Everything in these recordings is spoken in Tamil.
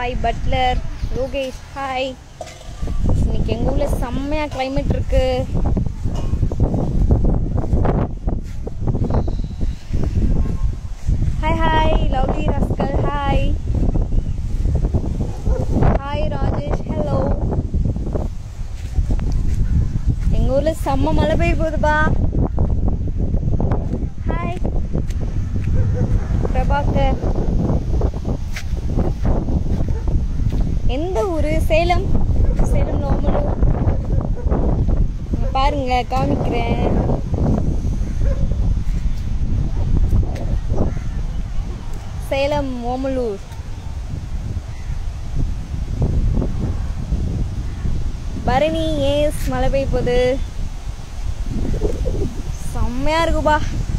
ஹாய் பட்லர் யோகேஷ் ஹாய் இன்னைக்கு எங்கள் ஊரில் செம்மையாக climate இருக்கு hi hi lovely rascal hi hi Rajesh hello எங்கள் ஊரில் செம்ம மழை பெய்ய போகுதுப்பா ஹாய் பிரபாகர் எந்த ஊர் சேலம் சேலம் ஓமலூர் இங்க பாருங்க காமிக்கிறேன் சேலம் ஓமலூர் பரணி ஏஸ் மழை பெய்ய போகுது செம்மையா இருக்குப்பா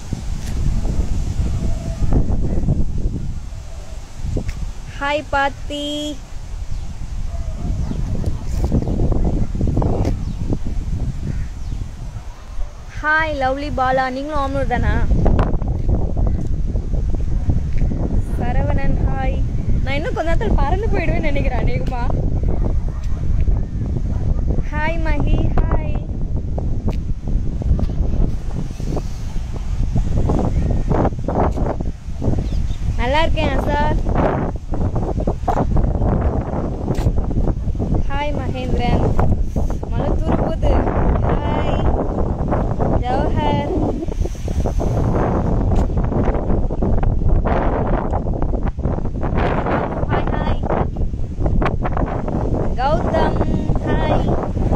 ஹாய் பாத்தி ஹாய் லவ்லி பாலா நீங்களும் ஆமலூர் தானா சரவணன் ஹாய் நான் இன்னும் கொஞ்ச நேரத்தில் பறந்து போயிடுவேன்னு நினைக்கிறேன் அநேகமா ஹாய் மஹி ஹாய் நல்லா இருக்கேன் சார் ஹாய் மகேந்திரன் மழை தூர போகுது hi Jawahar hi hi Gautham hi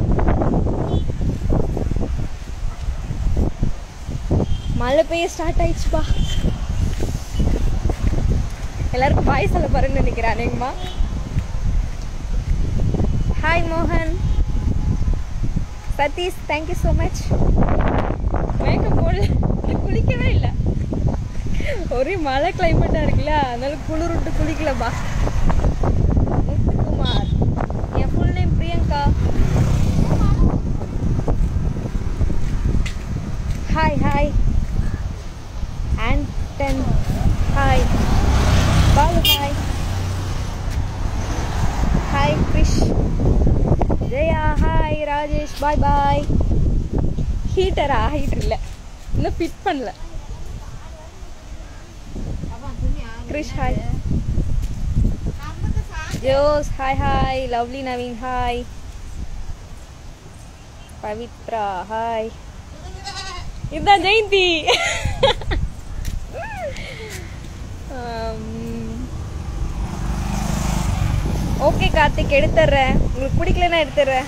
மழை பெய்ய ஸ்டார்ட் ஆயிடுச்சுப்பா எல்லாருக்கும் பாய் சொல்ல போறேன்னு நினைக்கிறேன் அநேகமா ஹாய் மோகன் Sathish thank you so much makeup போடல குளிக்கவே இல்லை ஒரே மழை கிளைமேட்டாக இருக்குல்ல அதனால குளிர் விட்டு குளிக்கலப்பா முத்துக்குமார் என் full name Priyanka hi hi Anton hi Balu hi hi Krish Jaya hi Rajesh bye bye ஹீட்டரா ஹீட்டர் இல்லை இன்னும் ஃபிட் பண்ணல Krish hi Jose hi hi lovely Naveen hi Pavithra hi இதுதான் ஜெயந்தி ஓகே கார்த்திக் எடுத்துடுறேன் உங்களுக்கு பிடிக்கலன்னா எடுத்துடுறேன்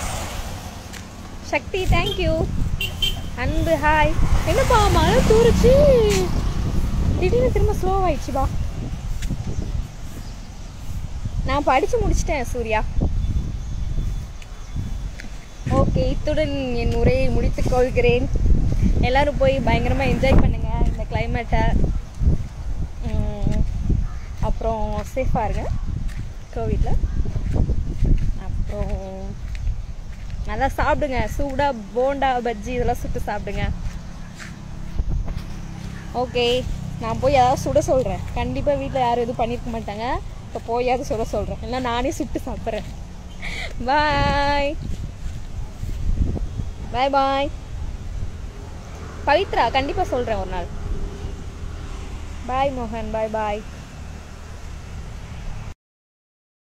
சக்தி தேங்க்யூ அன்பு ஹாய் என்னப்பா மழை தூருச்சு திடீர்னு திரும்ப ஸ்லோ ஆயிடுச்சுப்பா நான் படிச்சு முடிச்சிட்டேன் சூர்யா ஓகே இத்துடன் என் உரையை முடித்துக் கொள்கிறேன் எல்லாரும் போய் பயங்கரமாக என்ஜாய் பண்ணுங்க இந்த கிளைமேட்டை அப்புறம் சேஃபாக இருங்க கோவிட்டில் அப்புறம் நல்லா சாப்பிடுங்க சூடாக போண்டா பஜ்ஜி இதெல்லாம் சுட்டு சாப்பிடுங்க ஓகே நான் போய் ஏதாவது சுட சொல்கிறேன் கண்டிப்பாக வீட்டில் யாரும் எதுவும் பண்ணியிருக்க மாட்டாங்க இப்போ போயாவது சுட சொல்கிறேன் இல்லை நானே சுட்டு சாப்பிட்றேன் பாய் பாய் பாய் பவித்ரா கண்டிப்பாக சொல்கிறேன் ஒரு நாள் பாய் மோகன் பாய் பாய்